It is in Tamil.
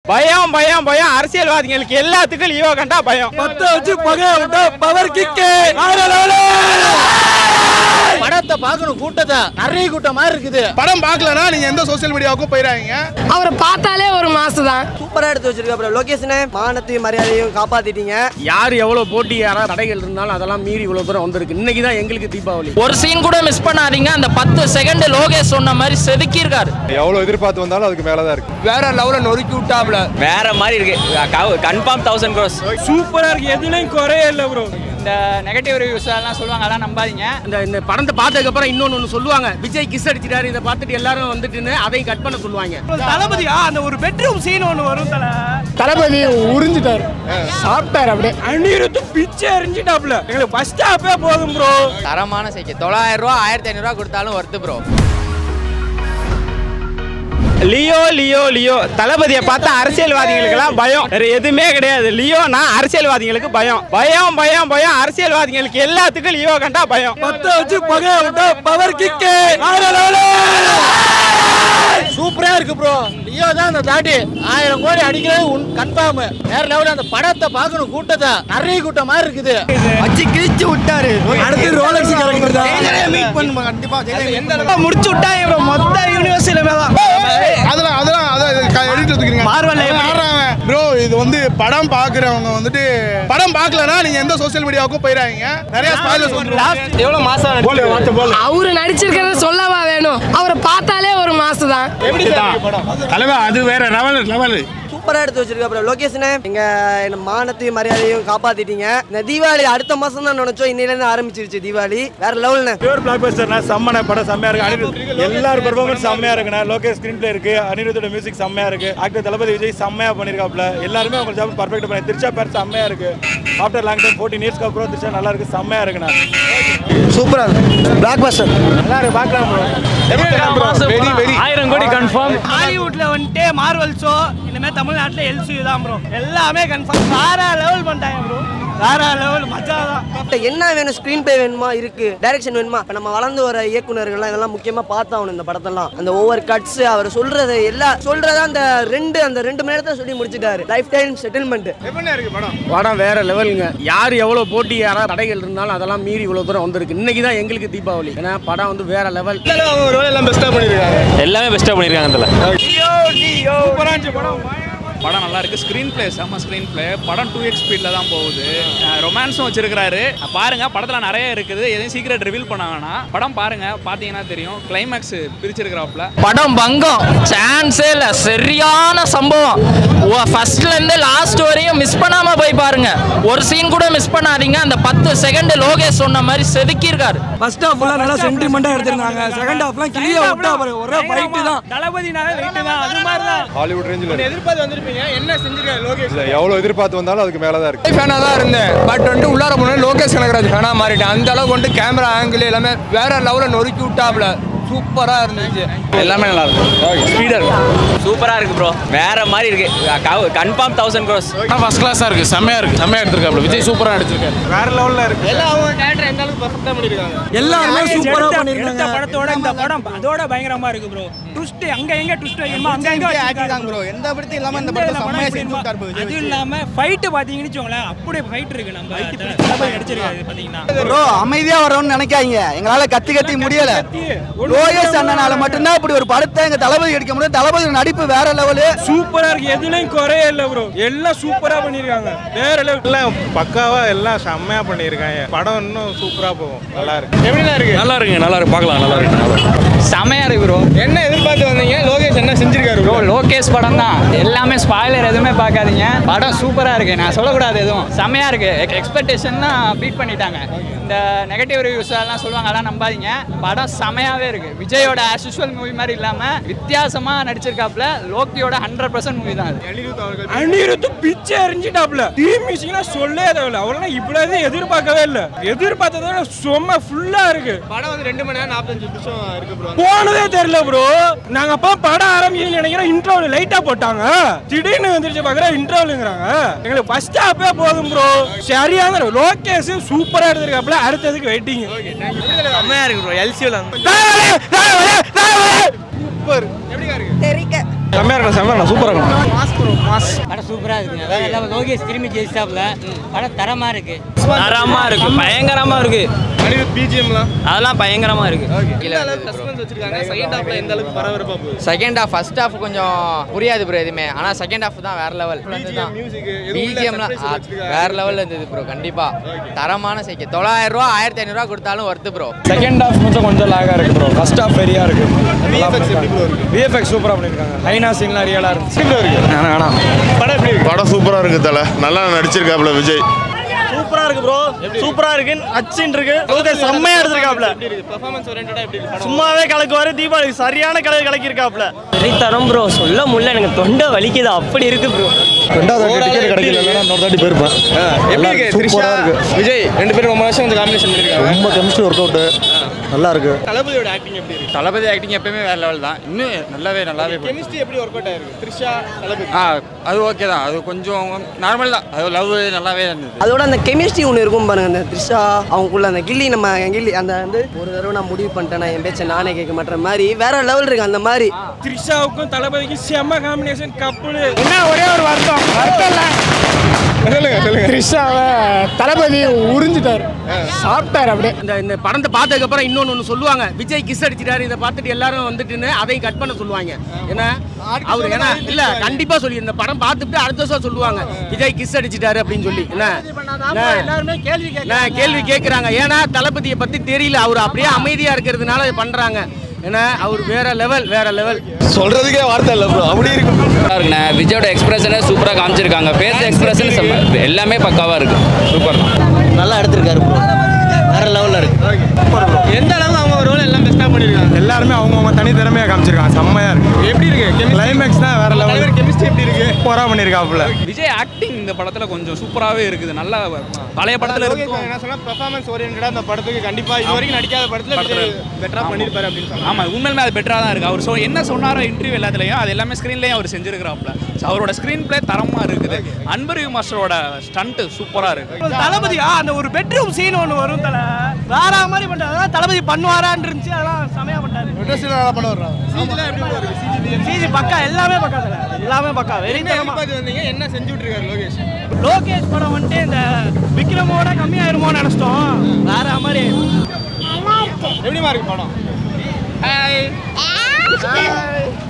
பயம் பயம் பயம் அரசியல்வாதிகளுக்கு எல்லாத்துக்கும் லியோ கண்டா பயம் பத்த வச்சு பகைய விட்டா பவர் கிக்கு படத்தை பார்க்கணும் கூட்டத்தை நிறைய கூட்டம் மாதிரி இருக்குது படம் பார்க்கலனா நீங்க எந்த சோஷியல் மீடியாவுக்கும் போயிடாதீங்க அவரை பார்த்தாலே ஒரு மாசு தான் சூப்பரா எடுத்து வச்சிருக்க லொகேஷனே மானத்தையும் மரியாதையும் காப்பாத்திட்டீங்க யார் எவ்வளவு போட்டி யாராவது தடைகள் இருந்தாலும் அதெல்லாம் மீறி இவ்வளவு தூரம் வந்திருக்கு இன்னைக்கு தான் எங்களுக்கு தீபாவளி ஒரு சீன் கூட மிஸ் பண்ணாதீங்க அந்த பத்து செகண்ட் லோகேஷ் சொன்ன மாதிரி செதுக்கியிருக்காரு எவ்வளோ எதிர்பார்த்து வந்தாலும் அதுக்கு மேலே தான் இருக்கு வேற லெவல நொறுக்கி விட்டாப்ல வேற மாதிரி இருக்கு கன்ஃபார்ம் தௌசண்ட் க்ரோஸ் சூப்பரா இருக்கு எதுலயும் குறையே இல்ல ப்ரோ இந்த நெகட்டிவ் ரிவ்யூஸ் எல்லாம் சொல்லுவாங்க அதெல்லாம் நம்பாதீங்க இந்த இந்த படத்தை பார்த்ததுக்கு அப்புறம் இன்னொன்னு ஒண்ணு சொல்லுவாங்க விஜய் கிஸ் அடிச்சிட்டாரு இதை பார்த்துட்டு எல்லாரும் வந்துட்டு அதையும் கட் பண்ண சொல்லுவாங்க தளபதியா அந்த ஒரு பெட்ரூம் சீன் ஒன்று வரும் தல தளபதி உறிஞ்சிட்டாரு சாப்பிட்டாரு அப்படியே அந்நீரத்து பிச்சை எரிஞ்சிட்டாப்ல எங்களுக்கு ஃபர்ஸ்ட் ஹாப்பே போதும் ப்ரோ தரமான சைக்கிள் தொள்ளாயிரம் ரூபா ஆயிரத்தி ஐநூறுரூவா கொடுத்தாலும் worth bro Leo Leo Leo தளபதியை பார்த்தா அரசியல்வாதிகளுக்கெல்லாம் பயம் வேற எதுவுமே கிடையாது லியோனா அரசியல்வாதிகளுக்கு பயம் பயம் பயம் பயம் அரசியல்வாதிகளுக்கு எல்லாத்துக்கும் லியோ கண்டா பயம் பத்த வச்சு பகைய விட்டா பவர் கிக்கு சூப்பரா இருக்கு ப்ரோ லியோ தான் அந்த தாட்டி ஆயிரம் கோடி அடிக்கிறது கன்ஃபார்ம் வேற லெவலில் அந்த படத்தை பார்க்கணும் கூட்டத்தை நிறைய கூட்டம் மாதிரி இருக்குது வச்சு கிழிச்சு விட்டாரு அடுத்து ரோலக்ஸ் கேரக்டர் மீட் பண்ணுங்க கண்டிப்பா முடிச்சு விட்டா இவர மொத்த யூனிவர்சிட்டியில தான் அதெல்லாம் அதெல்லாம் அதான் எடிட் எடுத்துக்கிறீங்க Marvel ல எப்படி? ப்ரோ இது வந்து படம் பாக்குறவங்க வந்துட்டு படம் பார்க்கலனா நீங்க எந்த சோஷியல் மீடியாவுக்கும் போயிடாதீங்க நிறைய ஸ்பாயிலர்ஸ் வந்துரும் எவ்வளவு மாசம் போல வாட்ச் போல அவரு நடிச்சிருக்கிறது சொல்லவா வேணும் அவரை பார்த்தாலே ஒரு மாசு தான் தலைவா அது வேற லெவல் லெவல் சூப்பரா எடுத்து வச்சிருக்க லொகேஷனே எங்க என்ன மானத்தையும் மரியாதையும் காப்பாத்திட்டீங்க இந்த தீபாவளி அடுத்த மாசம் தான் நினைச்சோம் இன்னையில இருந்து ஆரம்பிச்சிருச்சு தீபாவளி வேற லெவல்னு பியூர் பிளாக் பஸ்டர்னா செம்மன படம் செம்மையா இருக்கு அனிருத் எல்லாரும் பெர்ஃபார்மன்ஸ் செம்மையா இருக்குண்ணா லோகேஷ் ஸ்கிரீன் பிளே இருக்கு அனிருத்தோட மியூசிக் செம்மையா இருக்கு ஆக்டர் தளபதி விஜய் செம்மையா பண்ணிருக்காப்ல எல்லாருமே அவங்க ஜாப் பர்ஃபெக்ட் பண்ணி திருச்சா பேர் செம்மையா இருக்கு ஆஃப்டர் லாங் டைம் ஃபோர்டீன் இயர்ஸ்க்கு அப்புறம் திருச்சா நல்லா இருக்கு செம்மையா இருக்குண்ணா சூப்பரா பிளாக் பஸ்டர் நல்லா இருக்கு பார்க்கலாம் வெரி வெரி ஆயிரம் கோடி கன்ஃபார்ம் ஹாலிவுட்ல வந்துட்டு மார்வல் ஷோ இனிமே தமிழ்நாட்டுல எல்சியூ தான் ப்ரோ எல்லாமே கன்ஃபார்ம் வேற லெவல் பண்ணிட்டாங்க ப்ரோ வேற லெவல் மஜா தான் என்ன வேணும் ஸ்க்ரீன் பிளே வேணுமா இருக்கு டைரக்ஷன் வேணுமா இப்ப நம்ம வளர்ந்து வர இயக்குனர்கள்லாம் இதெல்லாம் முக்கியமா பார்த்தாகணும் இந்த படத்தெல்லாம் அந்த ஒவ்வொரு கட்ஸ் அவர் சொல்றது எல்லா சொல்றதா அந்த ரெண்டு அந்த ரெண்டு மணி நேரத்தை சொல்லி முடிச்சிட்டாரு லைஃப் டைம் செட்டில்மெண்ட் எப்படி இருக்கு படம் படம் வேற லெவலுங்க யார் எவ்வளவு போட்டி யாராவது தடைகள் இருந்தாலும் அதெல்லாம் மீறி இவ்வளவு தூரம் வந்திருக்கு இன்னைக்கு தான் எங்களுக்கு தீபாவளி ஏன்னா படம் வந்து வேற லெவல் எல்லாம் பெஸ்டா பண்ணிருக்காங்க எல்லாமே பெஸ்ட்டாக பண்ணியிருக்காங்க அதில் சூப்பரா இருந்துச்சு படம் படம் நல்லா இருக்கு ஸ்க்ரீன் பிளே செம்ம ஸ்க்ரீன் பிளே படம் டூ எக்ஸ் ஸ்பீட்ல தான் போகுது ரொமான்ஸும் வச்சிருக்காரு பாருங்க படத்துல நிறைய இருக்குது எதையும் சீக்கிரம் ரிவீல் பண்ண வேணாம் படம் பாருங்க பாத்தீங்கன்னா தெரியும் கிளைமேக்ஸ் பிரிச்சிருக்கிறாப்ல படம் பங்கம் சான்ஸே இல்ல சரியான சம்பவம் ஃபர்ஸ்ட்ல இருந்து லாஸ்ட் வரையும் மிஸ் பண்ணாம போய் பாருங்க ஒரு சீன் கூட மிஸ் பண்ணாதீங்க அந்த பத்து செகண்ட் லோகேஷ் சொன்ன மாதிரி செதுக்கியிருக்காரு ஃபர்ஸ்ட் ஹாஃப் ஃபுல்லா நல்லா சென்டிமெண்டா எடுத்திருந்தாங்க செகண்ட் ஹாஃப்லாம் கிளியா விட்டா பாரு ஒரே ஃபைட் தான் தளபதினால வெயிட் தான் அது மாதிரி தான் ஹாலிவுட் ரேஞ்சில் எதிர்பார்த்து வந்திருப்பீங்க என்ன செஞ்சிருக்காரு லோகேஷ் எவ்வளோ எதிர்பார்த்து வந்தாலும் அதுக்கு மேலே தான் இருக்கு ஃபேனா தான் இருந்தேன் பட் வந்துட்டு உள்ளார போனோம் லோகேஷ் கனகராஜ் ஃபேனா மாறிட்டேன் அந்த அளவுக்கு வந்துட்டு கேமரா ஆங்கிள் எல்லாமே வேற லெவலில் நொறுக்கி விட்டாப்ல சூப்பரா இருந்துச்சு எல்லாமே நல்லா இருக்கும் ஸ்பீடர் சூப்பரா இருக்கு ப்ரோ வேற மாதிரி இருக்கு கன்ஃபார்ம் தௌசண்ட் க்ரோஸ் ஃபர்ஸ்ட் கிளாஸா இருக்கு செம்மையா இருக்கு செம்மையா எடுத்திருக்காப்ல விஜய் சூப்பரா நடிச்சிருக்காரு வேற லெவல்ல இருக்கு எல்லாருமே சூப்பரா எடுத்த பண்ணிருக்காங்க படத்தோட இந்த படம் அதோட பயங்கரமா இருக்கு ப்ரோ ட்விஸ்ட் அங்க எங்க ட்விஸ்ட் வைக்கணுமோ அங்க எங்க வச்சிருக்காரு bro. எந்த படத்தையும் இல்லாம இந்த எந்த படத்தை இதுல செம்மையா படம் செஞ்சு விட்டார் bro அது விஜய். இல்லாம ஃபைட் பாத்தீங்கன்னு வச்சுக்கோங்களேன் அப்படியே ஃபைட் இருக்கு நம்ம தளபதி நடிச்சிருக்காரு பாத்தீங்கன்னா ப்ரோ அமைதியா வரோம்னு நினைக்காதீங்க எங்களால கத்தி கத்தி முடியல லோகேஷ் அண்ணனால மட்டும்தான் இப்படி ஒரு படத்தை எங்க தளபதி எடுக்க முடியும் தளபதி நடிப்பு வேற லெவலு சூப்பரா இருக்கு எதுலயும் குறையே இல்ல ப்ரோ எல்லாம் சூப்பரா பண்ணிருக்காங்க வேற லெவல் எல்லாம் பக்காவா எல்லாம் செம்மையா பண்ணியிருக்காங்க படம் இன்னும் சூப்பரா போகும் நல்லா இருக்கு எப்படிலாம் இருக்கு நல்லா இருக்குங்க நல்லா இருக்கு பார்க்கலாம் நல்லா இருக்கு செமையா இருக்கு ப்ரோ என்ன எதிர்பார்த்து வந்தீங்க லோகேஷ் என்ன செஞ்சிருக்காரு ப்ரோ லோகேஷ் படம் தான் எல்லாமே ஸ்பாய்லர் எதுவுமே பார்க்காதீங்க படம் சூப்பரா இருக்கு நான் சொல்லக்கூடாது எதுவும் செமையா இருக்கு எக்ஸ்பெக்டேஷன்லாம் பீட் பண்ணிட்டாங்க இந்த நெகட்டிவ் ரிவ்யூஸ் எல்லாம் சொல்லுவாங்க அதெல்லாம் நம்பாதீங்க படம் செமையாவே இருக்கு விஜயோட ஆஸ் யூஸ்வல் மூவி மாதிரி இல்லாம வித்தியாசமா நடிச்சிருக்காப்ல லோக்கியோட ஹண்ட்ரட் பர்சன்ட் மூவி தான் அது அனிருத் பிச்சை எரிஞ்சிட்டாப்ல டீம் மியூசிக்லாம் சொல்லவே தேவையில்ல அவ்வளோ இவ்வளவு எதிர்பார்க்கவே இல்ல எதிர்பார்த்ததோட சும்மா ஃபுல்லா இருக்கு படம் வந்து ரெண்டு மணி நேரம் நாற்பத்தஞ்சு நிமிஷம் இருக்கு ப்ரோ போனதே தெரியல ப்ரோ நாங்க அப்ப படம் ஆரம்பிச்சு நினைக்கிறோம் இன்டர்வல் லைட்டா போட்டாங்க திடீர்னு வந்துருச்சு பாக்குற இன்டர்வலுங்கிறாங்க எங்களுக்கு ஃபர்ஸ்ட் ஹாப்பே போதும் ப்ரோ சரியான லோகேஷ் சூப்பரா எடுத்திருக்காப்ல அடுத்ததுக்கு வெயிட்டிங் செமையா இருக்கு ப்ரோ எல்சியூல தெரிக்க செம்மையா இருக்கணும் செம்மையா இருக்கணும் சூப்பரா இருக்கணும் படம் சூப்பரா இருக்குங்க வேற லெவல் லோகேஷ் திரும்பி ஜெயிச்சாப்ல படம் தரமா இருக்கு தரமா இருக்கு பயங்கரமா இருக்கு பிஜிஎம்லாம் அதெல்லாம் பயங்கரமா இருக்கு செகண்ட் ஹாஃப் ஃபர்ஸ்ட் ஹாஃப் கொஞ்சம் புரியாது ப்ரோ எதுவுமே ஆனால் செகண்ட் ஹாஃப் தான் வேற லெவல் பிஜிஎம்லாம் வேற லெவலில் இருந்தது ப்ரோ கண்டிப்பா தரமான சைக்கிள் தொள்ளாயிரம் ரூபா ஆயிரத்தி ஐநூறுரூவா கொடுத்தாலும் ஒர்த்து ப்ரோ செகண்ட் ஹாஃப் மட்டும் கொஞ்சம் லாகா இருக்கு ப்ரோ ஃபர்ஸ்ட் ஹாஃப் பெரியா இருக்கு விஎஃப்எக்ஸ் சூப்பரா பண்ணிருக்காங்க ஹைனா சீன்லாம் ரியலா இருக்கு வேணாம் வேணாம் படம் எப்படி இருக்கு படம் சூப்பரா இருக்கு தல நல்லா நடிச்சிருக்காப்ல விஜய் சூப்பரா இருக்கு ப்ரோ சூப்பரா இருக்கு அச்சின் இருக்கு லோகேஷ் செம்மையா எடுத்திருக்காப்ல சும்மாவே கலக்குவாரு தீபாவளி சரியான கலக்கு கலக்கிருக்காப்ல தரம் ப்ரோ சொல்ல முடியல எனக்கு தொண்டை வலிக்குது அப்படி இருக்கு ப்ரோ ரெண்டாவது வாட்டி டிக்கெட் கிடைக்கல இல்லைன்னா இன்னொரு தாட்டி போயிருப்பேன் எப்படி இருக்கு த்ரிஷா விஜய் ரெண்டு பேரும் ரொம்ப வருஷம் கொஞ்சம் காம்பினேஷன் பண்ணிருக்காங்க ரொம்ப கெமிஸ்ட்ரி ஒர்க் அவுட் நல்லா இருக்கு தளபதியோட ஆக்டிங் எப்படி இருக்கு தளபதி ஆக்டிங் எப்பயுமே வேற லெவல் தான் இன்னும் நல்லாவே நல்லாவே கெமிஸ்ட்ரி எப்படி ஒர்க் அவுட் ஆயிருக்கு த்ரிஷா தளபதி ஆ அது ஓகே தான் அது கொஞ்சம் நார்மல் தான் அது லவ் நல்லாவே இருந்தது அதோட அந்த கெமிஸ்ட்ரி ஒன்று இருக்கும் பாருங்க அந்த த்ரிஷா அவங்களுக்குள்ள அந்த கில்லி நம்ம என் கில்லி அந்த வந்து ஒரு தடவை நான் முடிவு பண்ணிட்டேன் நான் என் பேச்சை நானே கேட்க மாட்டேற மாதிரி வேற லெவல் இருக்கு அந்த மாதிரி த்ரிஷாவுக்கும் தளபதிக்கும் செம்ம காம்பினேஷன் கப்புள் என்ன ஒரே ஒரு வருத்தம் வருத்தம் இல்ல சொல்லுங்க சொல்லுங்க த்ரிஷாவை தளபதி உறிஞ்சிட்டார் சாப்பிட்டார் அப்படியே இந்த இந்த படத்தை பார்த்ததுக்கு அப்புறம் இன்னொன்னு ஒன்று சொல்லுவாங்க விஜய் கிஸ் அடிச்சிட்டாரு இதை பார்த்துட்டு எல்லாரும் வந்துட்டுன்னு அதையும் கட் பண்ண சொல்லுவாங்க ஏன்னா அவர் ஏன்னா இல்ல கண்டிப்பா சொல்லி இந்த படம் பார்த்துட்டு அடுத்த வருஷம் சொல்லுவாங்க விஜய் கிஸ் அடிச்சிட்டாரு அப்படின்னு சொல்லி என்ன எல்லாருமே கேள்வி நான் கேள்வி கேட்குறாங்க ஏன்னா தளபதியை பத்தி தெரியல அவர் அப்படியே அமைதியா இருக்கிறதுனால இதை பண்றாங்க ஏன்னா அவர் வேற லெவல் வேற லெவல் சொல்றதுக்கே வார்த்தை இல்ல ப்ரோ அப்படி இருக்கு இருக்குண்ணே விஜயோட எக்ஸ்பிரஷனே சூப்பராக காமிச்சிருக்காங்க ஃபேஸ் எக்ஸ்பிரஷன் எல்லாமே பக்காவாக இருக்கு சூப்பர் நல்லா எடுத்திருக்காரு ப்ரோ வேற லெவல்ல இருக்கு எந்த அளவுக்கு அவங்க ரோல் எல்லாம் பெஸ்டா பண்ணிருக்காங்க எல்லாருமே அவங்கவுங்க தனி திறமையா காமிச்சிருக்காங்க செம்மையா இருக்கு எப்படி இருக்கு கிளைமேக்ஸ் தான் வேற லெவல் கெமிஸ்ட்ரி எப்படி இருக்கு சூப்பரா பண்ணிருக்காப்ல விஜய் ஆக்டிங் இந்த படத்துல கொஞ்சம் சூப்பராகவே இருக்குது நல்லா பழைய படத்துல லோகேஷ் இருக்கும் என்ன சொன்னா பெர்ஃபார்மன்ஸ் ஓரியன்டா அந்த படத்துக்கு கண்டிப்பா இது வரைக்கும் நடிக்காத படத்துல பெட்டரா பண்ணிருப்பாரு அப்படின்னு சொன்னாங்க ஆமா உண்மையிலுமே அது பெட்டராக தான் இருக்கு அவர் சொ என்ன சொன்னாரோ இன்டர்வியூ எல்லாத்துலயும் அது எல்லாமே ஸ்க்ரீன்லேயும் அவர் செஞ்சிருக்கிறாப்ல So, அவரோட ஸ்க்ரீன் பிளே தரமா இருக்குது அன்பரிவு மாஸ்டரோட ஸ்டண்ட் சூப்பரா இருக்கு தளபதியா அந்த ஒரு பெட்ரூம் சீன் ஒன்று வரும் தல வேற மாதிரி பண்றாரு அதெல்லாம் தளபதி பண்ணுவாரான்னு இருந்துச்சு அதெல்லாம் செமையா பண்ணாரு மெட்ரோஸ்ல நல்லா பண்ண வர்றாங்க சிஜில எப்படி இருக்கு சிஜி சிஜி பக்கா எல்லாமே பக்கா தல எல்லாமே பக்கா வெரி என்ன எதிர்பார்த்து வந்தீங்க என்ன செஞ்சு விட்டுருக்காரு லோகேஷ் லோகேஷ் படம் வந்துட்டு இந்த விக்ரமோட கம்மியாயிருமோன்னு நினைச்சிட்டோம் வேற மாதிரி எப்படிமா இருக்கு படம்